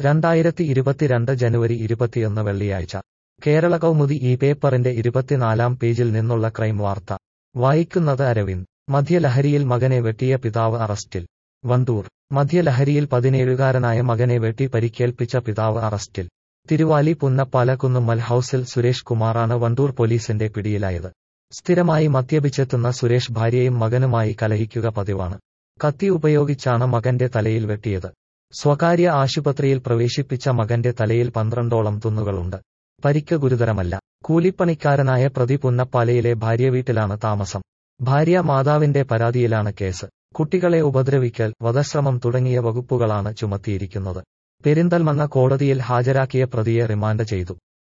രണ്ടായിരത്തി ഇരുപത്തിരണ്ട് ജനുവരി ഇരുപത്തിയൊന്ന് വെള്ളിയാഴ്ച കേരള കൗമുദി ഈ പേപ്പറിന്റെ ഇരുപത്തിനാലാം പേജിൽ നിന്നുള്ള ക്രൈം വാർത്ത വായിക്കുന്നത് അരവിന്ദ് മദ്യലഹരിയിൽ മകനെ വെട്ടിയ പിതാവ് അറസ്റ്റിൽ വണ്ടൂർ മദ്യലഹരിയിൽ പതിനേഴുകാരനായ മകനെ വെട്ടി പരിക്കേൽപ്പിച്ച പിതാവ് അറസ്റ്റിൽ തിരുവാലി പുന്നപ്പാല കുന്നുമ്മൽ ഹൌസിൽ സുരേഷ് കുമാറാണ് വണ്ടൂർ പോലീസിന്റെ പിടിയിലായത് സ്ഥിരമായി മദ്യപിച്ചെത്തുന്ന സുരേഷ് ഭാര്യയും മകനുമായി കലഹിക്കുക പതിവാണ് കത്തി ഉപയോഗിച്ചാണ് മകന്റെ തലയിൽ വെട്ടിയത് സ്വകാര്യ ആശുപത്രിയിൽ പ്രവേശിപ്പിച്ച മകന്റെ തലയിൽ പന്ത്രണ്ടോളം തുന്നുകളുണ്ട് പരിക്ക് ഗുരുതരമല്ല കൂലിപ്പണിക്കാരനായ പ്രതി പുന്നപ്പാലയിലെ ഭാര്യ വീട്ടിലാണ് താമസം ഭാര്യ മാതാവിന്റെ പരാതിയിലാണ് കേസ് കുട്ടികളെ ഉപദ്രവിക്കൽ വധശ്രമം തുടങ്ങിയ വകുപ്പുകളാണ് ചുമത്തിയിരിക്കുന്നത് പെരിന്തൽമണ്ണ കോടതിയിൽ ഹാജരാക്കിയ പ്രതിയെ റിമാൻഡ് ചെയ്തു